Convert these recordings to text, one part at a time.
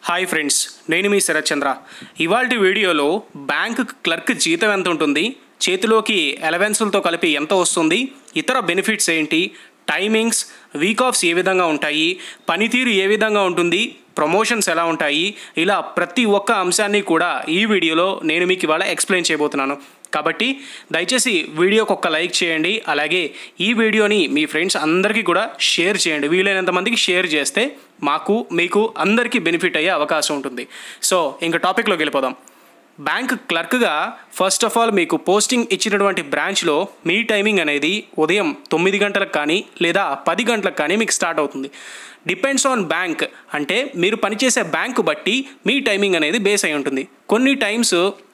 hi friends నేను మీ శరత్ చంద్ర ఇవాళ వీడియోలో బ్యాంక్ క్లర్క్ జీతం ఎంత ఉంటుంది చేతిలోకి అలవెన్సులతో కలిపి ఎంత వస్తుంది ఇతర బెనిఫిట్స్ ఏంటి టైమింగ్స్ వీక్ ఆఫ్స్ ఏ విధంగా ఉంటాయి పనితీరు ఏ విధంగా ఉంటుంది ప్రమోషన్స్ ఎలా ఉంటాయి ఇలా ప్రతి ఒక్క అంశాన్ని కూడా ఈ వీడియోలో నేను మీకు ఇవాళ ఎక్స్ప్లెయిన్ చేయబోతున్నాను కాబట్టి దయచేసి వీడియోకి ఒక్క లైక్ చేయండి అలాగే ఈ వీడియోని మీ ఫ్రెండ్స్ అందరికీ కూడా షేర్ చేయండి వీలైనంత మందికి షేర్ చేస్తే మాకు మీకు అందరికీ బెనిఫిట్ అయ్యే అవకాశం ఉంటుంది సో ఇంకా టాపిక్లోకి వెళ్ళిపోదాం బ్యాంక్ క్లర్క్గా ఫస్ట్ ఆఫ్ ఆల్ మీకు పోస్టింగ్ ఇచ్చినటువంటి బ్రాంచ్లో మీ టైమింగ్ అనేది ఉదయం తొమ్మిది గంటలకు కానీ లేదా పది గంటలకు కానీ మీకు స్టార్ట్ అవుతుంది డిపెండ్స్ ఆన్ బ్యాంక్ అంటే మీరు పనిచేసే బ్యాంకు బట్టి మీ టైమింగ్ అనేది బేస్ అయి ఉంటుంది కొన్ని టైమ్స్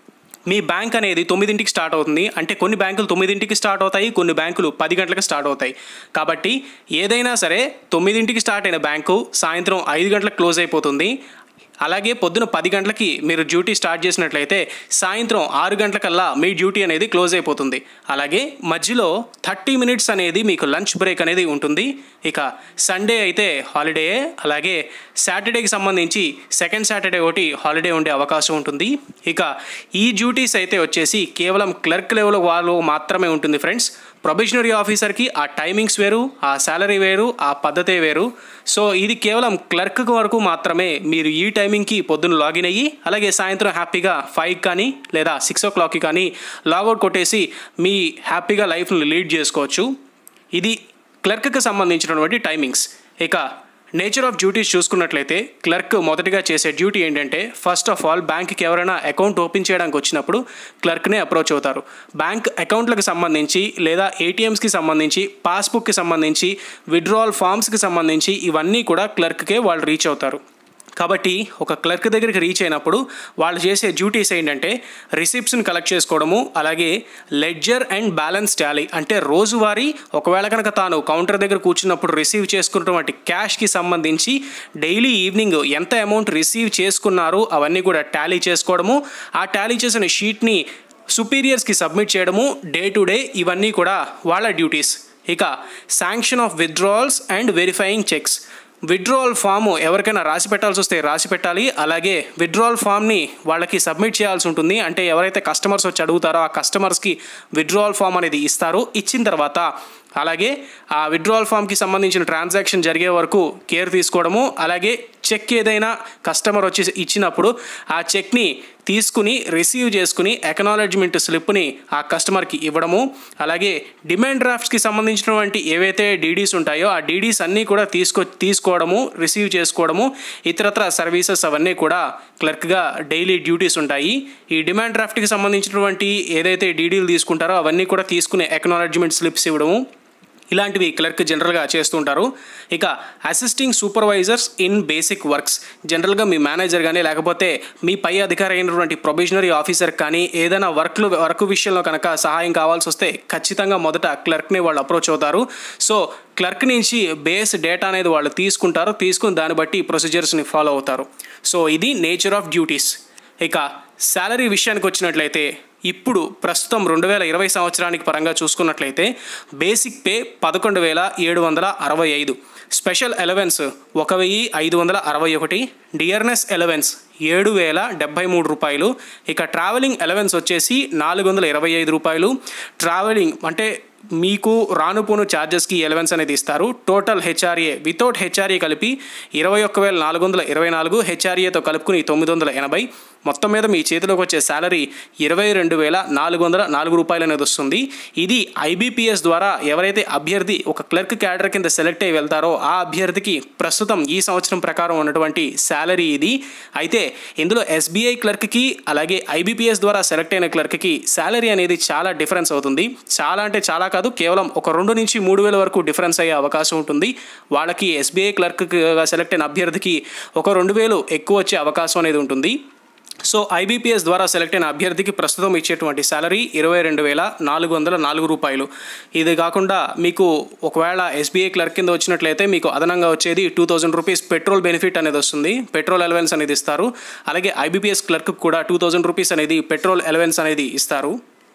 మీ బ్యాంక్ అనేది తొమ్మిదింటికి స్టార్ట్ అవుతుంది అంటే కొన్ని బ్యాంకులు తొమ్మిదింటికి స్టార్ట్ అవుతాయి కొన్ని బ్యాంకులు పది గంటలకు స్టార్ట్ అవుతాయి కాబట్టి ఏదైనా సరే తొమ్మిదింటికి స్టార్ట్ అయిన బ్యాంకు సాయంత్రం ఐదు గంటలకు క్లోజ్ అయిపోతుంది అలాగే పొద్దున పది గంటలకి మీరు డ్యూటీ స్టార్ట్ చేసినట్లయితే సాయంత్రం ఆరు గంటలకల్లా మీ డ్యూటీ అనేది క్లోజ్ అయిపోతుంది అలాగే మధ్యలో థర్టీ మినిట్స్ అనేది మీకు లంచ్ బ్రేక్ అనేది ఉంటుంది ఇక సండే అయితే హాలిడే అలాగే సాటర్డేకి సంబంధించి సెకండ్ సాటర్డే ఒకటి హాలిడే ఉండే అవకాశం ఉంటుంది ఇక ఈ డ్యూటీస్ అయితే వచ్చేసి కేవలం క్లర్క్ లెవెల్ వాళ్ళు మాత్రమే ఉంటుంది ఫ్రెండ్స్ ప్రొబేషనరీ ఆఫీసర్కి ఆ టైమింగ్స్ వేరు ఆ శాలరీ వేరు ఆ పద్ధతే వేరు సో ఇది కేవలం క్లర్క్ వరకు మాత్రమే మీరు ఈ టైమింగ్కి పొద్దున్న లాగిన్ అయ్యి అలాగే సాయంత్రం హ్యాపీగా ఫైవ్ కానీ లేదా సిక్స్ ఓ క్లాక్కి కానీ లాగౌట్ కొట్టేసి మీ హ్యాపీగా లైఫ్ని లీడ్ చేసుకోవచ్చు ఇది క్లర్క్కి సంబంధించినటువంటి టైమింగ్స్ ఇక నేచర్ ఆఫ్ డ్యూటీస్ చూసుకున్నట్లయితే క్లర్క్ మొదటిగా చేసే డ్యూటీ ఏంటంటే ఫస్ట్ ఆఫ్ ఆల్ బ్యాంక్కి ఎవరైనా అకౌంట్ ఓపెన్ చేయడానికి వచ్చినప్పుడు క్లర్క్నే అప్రోచ్ అవుతారు బ్యాంక్ అకౌంట్లకు సంబంధించి లేదా ఏటీఎమ్స్కి సంబంధించి పాస్బుక్కి సంబంధించి విడ్రావల్ ఫామ్స్కి సంబంధించి ఇవన్నీ కూడా క్లర్క్కే వాళ్ళు రీచ్ అవుతారు కాబట్టి ఒక క్లర్క్ దగ్గరికి రీచ్ అయినప్పుడు వాళ్ళు చేసే డ్యూటీస్ ఏంటంటే రిసిప్ట్స్ని కలెక్ట్ చేసుకోవడము అలాగే లెడ్జర్ అండ్ బ్యాలెన్స్ టాలీ అంటే రోజువారీ ఒకవేళ కనుక తాను కౌంటర్ దగ్గర కూర్చున్నప్పుడు రిసీవ్ చేసుకున్నటువంటి క్యాష్కి సంబంధించి డైలీ ఈవినింగ్ ఎంత అమౌంట్ రిసీవ్ చేసుకున్నారు అవన్నీ కూడా టాలీ చేసుకోవడము ఆ టాలీ చేసిన షీట్ని సుపీరియర్స్కి సబ్మిట్ చేయడము డే టు డే ఇవన్నీ కూడా వాళ్ళ డ్యూటీస్ ఇక sanction of withdrawals and verifying cheques withdrawal form ఎవరికైనా రాసి పెట్టాల్సి వస్తే రాసి పెట్టాలి అలాగే విత్డ్రావల్ ఫామ్ని వాళ్ళకి సబ్మిట్ చేయాల్సి ఉంటుంది అంటే ఎవరైతే కస్టమర్స్ వచ్చి అడుగుతారో ఆ కస్టమర్స్కి విత్డ్రావల్ ఫామ్ అనేది ఇస్తారు ఇచ్చిన తర్వాత అలాగే ఆ విత్డ్రావల్ ఫామ్కి సంబంధించిన ట్రాన్సాక్షన్ జరిగే వరకు కేర్ తీసుకోవడము అలాగే చెక్ ఏదైనా కస్టమర్ వచ్చి ఇచ్చినప్పుడు ఆ చెక్ని తీసుకుని రిసీవ్ చేసుకుని ఎకనాలజ్మెంట్ స్లిప్ని ఆ కస్టమర్కి ఇవ్వడము అలాగే డిమాండ్ డ్రాఫ్ట్స్కి సంబంధించినటువంటి ఏవైతే డీడీస్ ఉంటాయో ఆ డీడీస్ అన్నీ కూడా తీసుకో తీసుకోవడము రిసీవ్ చేసుకోవడము ఇతరత్ర సర్వీసెస్ అవన్నీ కూడా క్లర్క్గా డైలీ డ్యూటీస్ ఉంటాయి ఈ డిమాండ్ డ్రాఫ్ట్కి సంబంధించినటువంటి ఏదైతే డీడీలు తీసుకుంటారో అవన్నీ కూడా తీసుకునే ఎకనాలజ్మెంట్ స్లిప్స్ ఇవ్వడము ఇలాంటివి క్లర్క్ జనరల్గా చేస్తుంటారు ఇక assisting supervisors in basic works జనరల్గా మీ మేనేజర్ కానీ లేకపోతే మీ పై అధికారి అయినటువంటి ప్రొబేషనరీ ఆఫీసర్ కానీ ఏదైనా వర్క్లు వర్క్ విషయంలో కనుక సహాయం కావాల్సి వస్తే ఖచ్చితంగా మొదట క్లర్క్ని వాళ్ళు అప్రోచ్ అవుతారు సో క్లర్క్ నుంచి బేస్ డేటా అనేది వాళ్ళు తీసుకుంటారు తీసుకుని దాన్ని బట్టి ప్రొసీజర్స్ని ఫాలో అవుతారు సో ఇది నేచర్ ఆఫ్ డ్యూటీస్ ఇక శాలరీ విషయానికి వచ్చినట్లయితే ఇప్పుడు ప్రస్తుతం రెండు వేల ఇరవై సంవత్సరానికి పరంగా చూసుకున్నట్లయితే బేసిక్ పే పదకొండు వేల ఏడు వందల అరవై ఐదు స్పెషల్ ఎలవెన్స్ ఒక వెయ్యి ఐదు వందల అరవై ఒకటి డియర్నెస్ ఎలవెన్స్ ఏడు వేల డెబ్బై మూడు రూపాయలు ఇక ట్రావెలింగ్ ఎలవెన్స్ వచ్చేసి నాలుగు వందల ఇరవై ఐదు రూపాయలు ట్రావెలింగ్ అంటే మీకు రానుపోను ఛార్జెస్కి ఎలవెన్స్ అనేది ఇస్తారు టోటల్ హెచ్ఆర్ఏ వితౌట్ హెచ్ఆర్ఏ కలిపి ఇరవై ఒక్క వేల నాలుగు వందల ఇరవై నాలుగు హెచ్ఆర్ఏతో కలుపుకుని తొమ్మిది వందల ఎనభై మొత్తం మీద మీ చేతిలోకి వచ్చే శాలరీ ఇరవై రెండు వేల నాలుగు వందల నాలుగు రూపాయలు అనేది వస్తుంది ఇది ఐబీపీఎస్ ద్వారా ఎవరైతే అభ్యర్థి ఒక క్లర్క్ క్యాడర్ కింద సెలెక్ట్ అయ్యి వెళ్తారో ఆ అభ్యర్థికి ప్రస్తుతం ఈ సంవత్సరం ప్రకారం ఉన్నటువంటి శాలరీ ఇది అయితే ఇందులో ఎస్బీఐ క్లర్క్కి అలాగే ఐబీపీఎస్ ద్వారా సెలెక్ట్ అయిన క్లర్క్కి శాలరీ అనేది చాలా డిఫరెన్స్ అవుతుంది చాలా అంటే చాలా కాదు కేవలం ఒక రెండు నుంచి మూడు వేల వరకు డిఫరెన్స్ అయ్యే అవకాశం ఉంటుంది వాళ్ళకి ఎస్బీఐ క్లర్క్గా సెలెక్ట్ అయిన అభ్యర్థికి ఒక రెండు వేలు ఎక్కువ వచ్చే అవకాశం అనేది ఉంటుంది సో ఐబీపీఎస్ ద్వారా సెలెక్ట్ అయిన అభ్యర్థికి ప్రస్తుతం ఇచ్చేటువంటి శాలరీ ఇరవై రెండు వేల నాలుగు వందల నాలుగు రూపాయలు ఇది కాకుండా మీకు ఒకవేళ ఎస్బీఐ క్లర్క్ కింద వచ్చినట్లయితే మీకు అదనంగా వచ్చేది two thousand rupees petrol benefit అనేది వస్తుంది పెట్రోల్ అలవెన్స్ అనేది ఇస్తారు అలాగే ఐబీపీఎస్ క్లర్క్ కూడా టూ థౌజండ్ రూపీస్ అనేది పెట్రోల్ అలవెన్స్ అనేది ఇస్తారు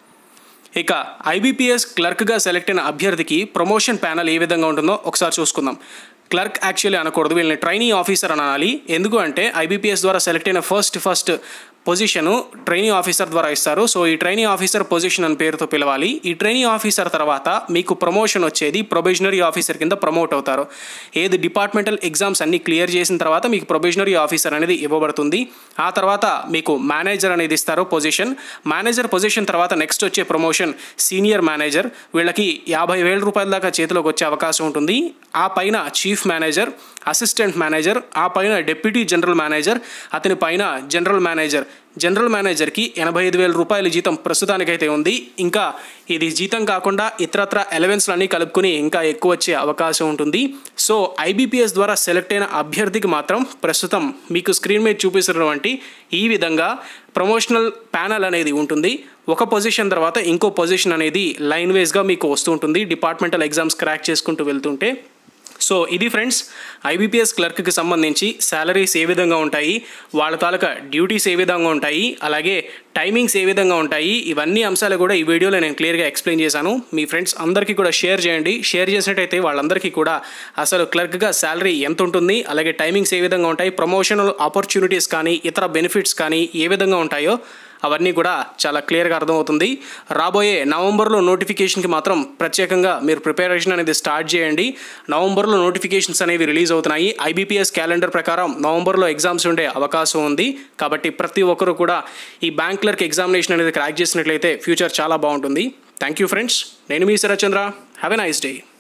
ఇక ఐబీపీఎస్ క్లర్క్గా సెలెక్ట్ అయిన అభ్యర్థికి ప్రమోషన్ ప్యానల్ ఏ విధంగా ఉంటుందో ఒకసారి చూసుకుందాం క్లర్క్ యాక్చువల్లీ అనకూడదు వీళ్ళని ట్రైనీ ఆఫీసర్ అని అనాలి ఎందుకు అంటే ఐబీపీఎస్ ద్వారా సెలెక్ట్ అయిన first first position trainee officer ద్వారా ఇస్తారు సో ఈ ట్రైనీ ఆఫీసర్ పొజిషన్ అని పేరుతో పిలవాలి ఈ ట్రైనీ ఆఫీసర్ తర్వాత మీకు ప్రమోషన్ వచ్చేది ప్రొబేషనరీ ఆఫీసర్ కింద ప్రమోట్ అవుతారు ఏది డిపార్ట్మెంటల్ ఎగ్జామ్స్ అన్ని క్లియర్ చేసిన తర్వాత మీకు ప్రొబేషనరీ ఆఫీసర్ అనేది ఇవ్వబడుతుంది ఆ తర్వాత మీకు మేనేజర్ అనేది ఇస్తారు పొజిషన్ మేనేజర్ పొజిషన్ తర్వాత నెక్స్ట్ వచ్చే ప్రమోషన్ సీనియర్ మేనేజర్ వీళ్ళకి యాభై వేల రూపాయల దాకా చేతిలోకి వచ్చే అవకాశం ఉంటుంది ఆ పైన చీఫ్ మేనేజర్ అసిస్టెంట్ మేనేజర్ ఆ పైన డెప్యూటీ జనరల్ మేనేజర్ అతని పైన జనరల్ మేనేజర్ జనరల్ మేనేజర్కి ఎనభై ఐదు వేల రూపాయల జీతం ప్రస్తుతానికైతే ఉంది ఇంకా ఇది జీతం కాకుండా ఇతరత్ర ఎలవెన్స్లు అన్నీ కలుపుకుని ఇంకా ఎక్కువ వచ్చే అవకాశం ఉంటుంది సో ఐబీపీఎస్ ద్వారా సెలెక్ట్ అయిన అభ్యర్థికి మాత్రం ప్రస్తుతం మీకు స్క్రీన్ మీద చూపిస్తున్నటువంటి ఈ విధంగా ప్రమోషనల్ ప్యానల్ అనేది ఉంటుంది ఒక పొజిషన్ తర్వాత ఇంకో పొజిషన్ అనేది లైన్ వైజ్గా మీకు వస్తూ ఉంటుంది డిపార్ట్మెంటల్ ఎగ్జామ్స్ క్రాక్ చేసుకుంటూ వెళ్తుంటే సో ఇది ఫ్రెండ్స్ ఐబీపీఎస్ క్లర్క్కి సంబంధించి శాలరీస్ ఏ విధంగా ఉంటాయి వాళ్ళ తాలూకా డ్యూటీస్ ఏ విధంగా ఉంటాయి అలాగే టైమింగ్స్ ఏ విధంగా ఉంటాయి ఇవన్నీ అంశాలు కూడా ఈ వీడియోలో నేను క్లియర్గా ఎక్స్ప్లెయిన్ చేశాను మీ ఫ్రెండ్స్ అందరికీ కూడా షేర్ చేయండి షేర్ చేసినట్టయితే వాళ్ళందరికీ కూడా అసలు క్లర్క్గా శాలరీ ఎంత ఉంటుంది అలాగే టైమింగ్స్ ఏ విధంగా ఉంటాయి ప్రమోషనల్ ఆపర్చునిటీస్ కానీ ఇతర బెనిఫిట్స్ కానీ ఏ విధంగా ఉంటాయో అవన్నీ కూడా చాలా క్లియర్గా అర్థమవుతుంది రాబోయే నవంబర్లో నోటిఫికేషన్కి మాత్రం ప్రత్యేకంగా మీరు ప్రిపరేషన్ అనేది స్టార్ట్ చేయండి నవంబర్లో నోటిఫికేషన్స్ అనేవి రిలీజ్ అవుతున్నాయి ఐబీపీఎస్ క్యాలెండర్ ప్రకారం నవంబర్లో ఎగ్జామ్స్ ఉండే అవకాశం ఉంది కాబట్టి ప్రతి ఒక్కరూ కూడా ఈ బ్యాంక్ క్లర్క్ ఎగ్జామినేషన్ అనేది క్రాక్ చేసినట్లయితే ఫ్యూచర్ చాలా బాగుంటుంది థ్యాంక్ యూ ఫ్రెండ్స్ నేను మీ Sarathchandra have a nice day